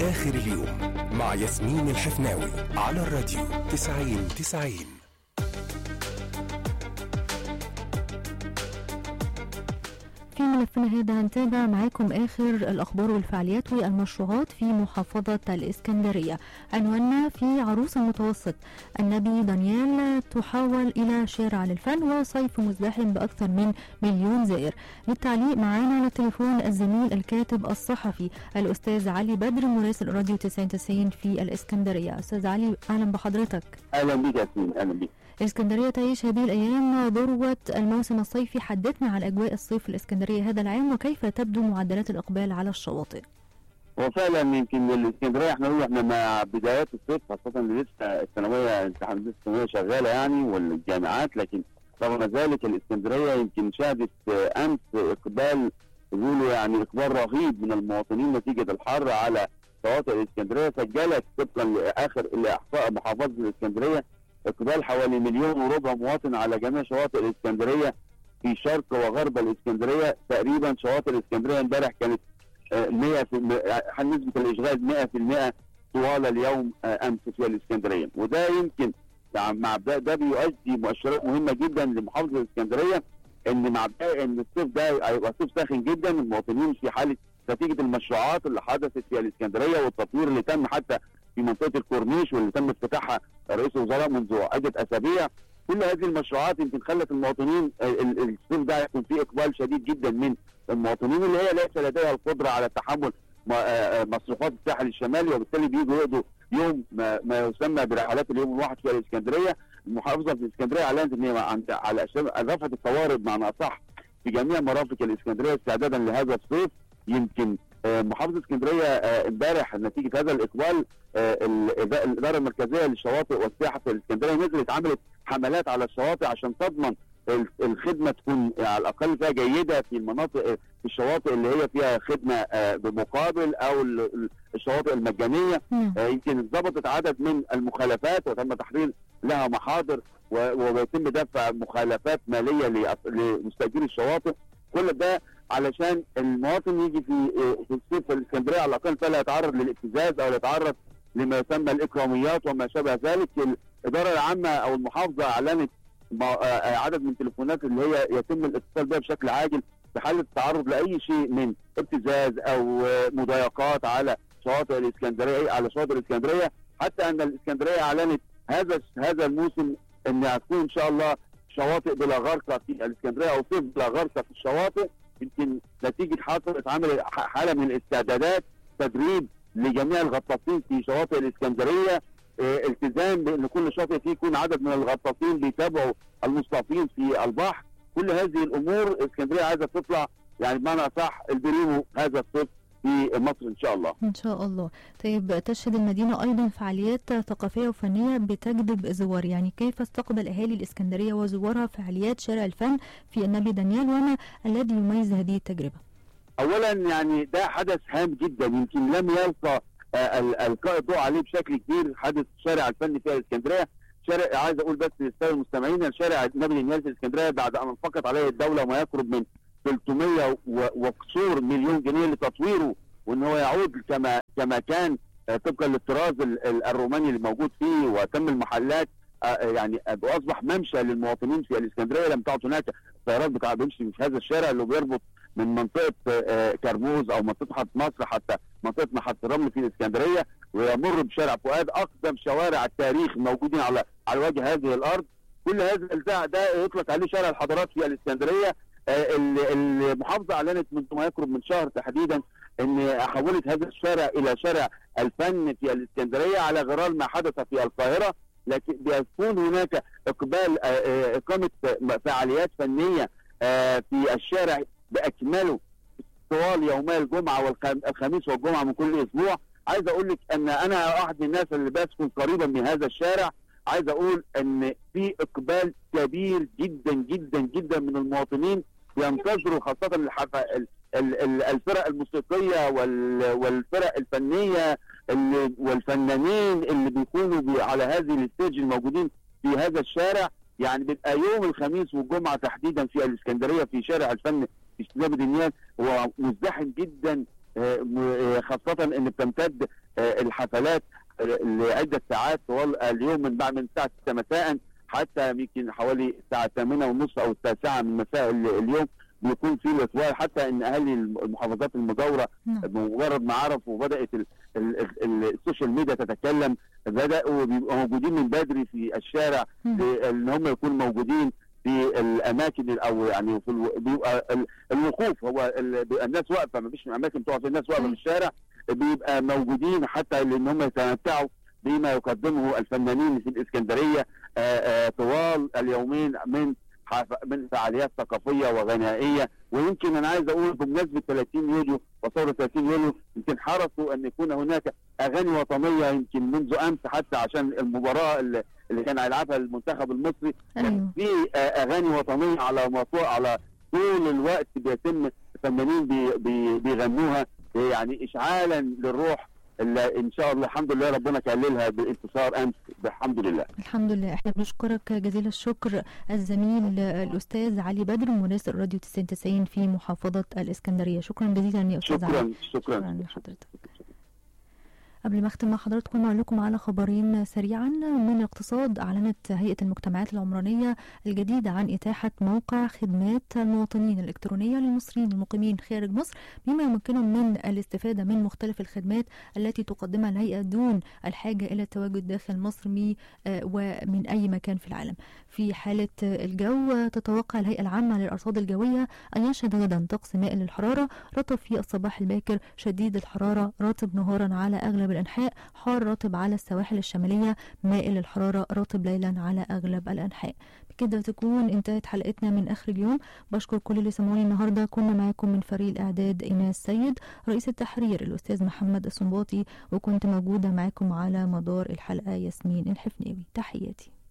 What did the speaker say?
آخر اليوم مع ياسمين الحفناوي على الراديو 90 90 في ملفنا هذا هنتابع معاكم آخر الأخبار والفعاليات والمشروعات في محافظة الإسكندرية عنواننا في عروس المتوسط النبي دانيال تحول إلى شارع للفن وصيف مزدحم بأكثر من مليون زائر للتعليق معانا على التليفون الزميل الكاتب الصحفي الأستاذ علي بدر مراسل راديو 99 في الإسكندرية أستاذ علي أهلا بحضرتك اهلا بك ياسمين اهلا بك الإسكندرية تعيش هذه الأيام ذروة الموسم الصيفي حدثنا عن أجواء الصيف في الإسكندرية هذا العام وكيف تبدو معدلات الإقبال على الشواطئ هو فعلا يمكن الاسكندريه احنا نقول احنا مع بدايات الصيف خاصه اللي لسه الثانويه امتحانات الثانويه شغاله يعني والجامعات لكن رغم ذلك الاسكندريه يمكن شهدت امس اقبال يقولوا يعني اقبال رهيب من المواطنين نتيجه الحر على شواطئ الاسكندريه سجلت طبقا لاخر الاحصاء محافظه الاسكندريه اقبال حوالي مليون وربع مواطن على جميع شواطئ الاسكندريه في شرق وغرب الاسكندريه تقريبا شواطئ الاسكندريه امبارح كانت 100 في نسبه الاشغال 100% طوال اليوم امس في الاسكندريه وده يمكن مع ده, ده بيؤدي مؤشرات مهمه جدا لمحافظه الاسكندريه ان مع ده ان الصيف ده هيبقى صيف ساخن جدا المواطنين في حاله نتيجه المشروعات اللي حدثت في الاسكندريه والتطوير اللي تم حتى في منطقه الكورنيش واللي تم افتتاحها رئيس الوزراء منذ عده اسابيع كل هذه المشروعات يمكن خلت المواطنين الصيف ده يكون فيه اقبال شديد جدا من المواطنين اللي هي ليس لديها القدره على تحمل مصروفات الساحل الشمالي وبالتالي بيجوا يقضوا يوم ما, ما يسمى برحلات اليوم الواحد في الاسكندريه المحافظه في الاسكندريه اعلنت ان هي على رفعت الطوارئ بمعنى اصح في جميع مرافق الاسكندريه استعدادا لهذا الصيف يمكن محافظه اسكندريه امبارح نتيجه هذا الاقبال الاداره المركزيه للشواطئ والسياحه في الاسكندريه نزلت عملت حملات على الشواطئ عشان تضمن الخدمه تكون على الاقل فيها جيده في المناطق في الشواطئ اللي هي فيها خدمه بمقابل او الشواطئ المجانيه يمكن ضبطت عدد من المخالفات وتم تحرير لها محاضر ويتم دفع مخالفات ماليه لمستاجري الشواطئ كل ده علشان المواطن يجي في في الصيف في الاسكندريه على الاقل فلا يتعرض للابتزاز او يتعرض لما يسمى الاكراميات وما شابه ذلك الاداره العامه او المحافظه اعلنت عدد من التليفونات اللي هي يتم الاتصال بها بشكل عاجل في حاله التعرض لاي شيء من ابتزاز او مضايقات على شواطئ الاسكندريه على شواطئ الاسكندريه حتى ان الاسكندريه اعلنت هذا هذا الموسم ان هتكون ان شاء الله شواطئ بلا غرقه في الاسكندريه او صيف بلا غرقه في الشواطئ يمكن نتيجه حصلت عمل حاله من الاستعدادات تدريب لجميع الغطاسين في شواطئ الاسكندريه اه التزام بان كل شاطئ فيه يكون عدد من الغطاسين بيتابعوا المصطافين في البحر كل هذه الامور اسكندريه عايزه تطلع يعني بمعنى صح البريمو هذا الصيف في مصر ان شاء الله. ان شاء الله. طيب تشهد المدينه ايضا فعاليات ثقافيه وفنيه بتجذب الزوار، يعني كيف استقبل اهالي الاسكندريه وزوارها فعاليات شارع الفن في النبي دانيال وما الذي يميز هذه التجربه؟ اولا يعني ده حدث هام جدا يمكن لم يلقى القاء الضوء عليه بشكل كبير حدث شارع الفن في الاسكندريه شارع عايز اقول بس للساده المستمعين شارع النبي دانيال في الاسكندريه بعد ان انفقت عليه الدوله ما يقرب من 300 وكسور مليون جنيه لتطويره وان هو يعود كما كما كان طبقا للطراز الروماني اللي موجود فيه وتم المحلات يعني واصبح ممشى للمواطنين في الاسكندريه لم تعد هناك سيارات بتاع بيمشي في هذا الشارع اللي بيربط من منطقه كرموز او منطقه محطه مصر حتى منطقه محطه الرمل في الاسكندريه ويمر بشارع فؤاد اقدم شوارع التاريخ الموجودين على على وجه هذه الارض كل هذا البتاع ده يطلق عليه شارع الحضارات في الاسكندريه المحافظه اعلنت منذ ما يقرب من شهر تحديدا ان حولت هذا الشارع الى شارع الفن في الاسكندريه على غرار ما حدث في القاهره لكن بيكون هناك اقبال اقامه فعاليات فنيه في الشارع باكمله طوال يومي الجمعه والخميس والجمعه من كل اسبوع عايز اقول لك ان انا واحد من الناس اللي بسكن قريبا من هذا الشارع عايز اقول ان في اقبال كبير جدا جدا جدا من المواطنين ينتظروا خاصه الفرق الموسيقيه والفرق الفنيه اللي والفنانين اللي بيكونوا على هذه الستيج الموجودين في هذا الشارع يعني بيبقى يوم الخميس والجمعه تحديدا في الاسكندريه في شارع الفن في استاد دنيان هو مزدحم جدا خاصه ان بتمتد آه، الحفلات آه، لعده ساعات طوال اليوم من بعد من الساعه 6 مساء حتى يمكن حوالي الساعه 8 ونص او التاسعه من مساء ال- اليوم بيكون في الاطوال حتى ان اهالي المحافظات المجاوره نعم. بمجرد ما عرفوا وبدات ال- ال- ال- السوشيال ميديا تتكلم بداوا بيبقوا موجودين من بدري في الشارع مم. ان هم يكونوا موجودين في الاماكن ال- او يعني في الو... بيبقى ال- الوقوف هو ال... بيبقى الناس واقفه ما فيش اماكن تقف الناس واقفه أي. في الشارع بيبقى موجودين حتى لان هم يتمتعوا بما يقدمه الفنانين في الاسكندريه آه، آه، طوال اليومين من حف- من فعاليات ثقافيه وغنائيه ويمكن انا عايز اقول بمناسبه 30 يوليو وثوره 30 يوليو يمكن حرصوا ان يكون هناك اغاني وطنيه يمكن منذ امس حتى عشان المباراه اللي اللي كان هيلعبها المنتخب المصري ايوه في آه، اغاني وطنيه على مطو... على طول الوقت بيتم الفنانين بي... بي... بيغنوها يعني اشعالا للروح اللي ان شاء الله الحمد لله ربنا كللها بانتصار امس الحمد لله الحمد لله احنا بنشكرك جزيل الشكر الزميل الاستاذ علي بدر مراسل راديو 99 في محافظه الاسكندريه شكرا جزيلا يا استاذ علي شكرا شكرا شكرا لحضرتك قبل ما اختم مع حضراتكم اقول لكم على خبرين سريعا من الاقتصاد اعلنت هيئه المجتمعات العمرانيه الجديده عن اتاحه موقع خدمات المواطنين الالكترونيه للمصريين المقيمين خارج مصر بما يمكنهم من الاستفاده من مختلف الخدمات التي تقدمها الهيئه دون الحاجه الى التواجد داخل مصر مي- آه، ومن اي مكان في العالم. في حاله آه، الجو تتوقع الهيئه العامه للارصاد الجويه ان يشهد غدا طقس مائل للحراره رطب في الصباح الباكر شديد الحراره رطب نهارا على اغلب الانحاء حار رطب على السواحل الشماليه مائل الحراره رطب ليلا على اغلب الانحاء بكده تكون انتهت حلقتنا من اخر اليوم بشكر كل اللي سمعوني النهارده كنا معاكم من فريق الاعداد ايناس سيد رئيس التحرير الاستاذ محمد السنباطي وكنت موجوده معاكم على مدار الحلقه ياسمين الحفناوي تحياتي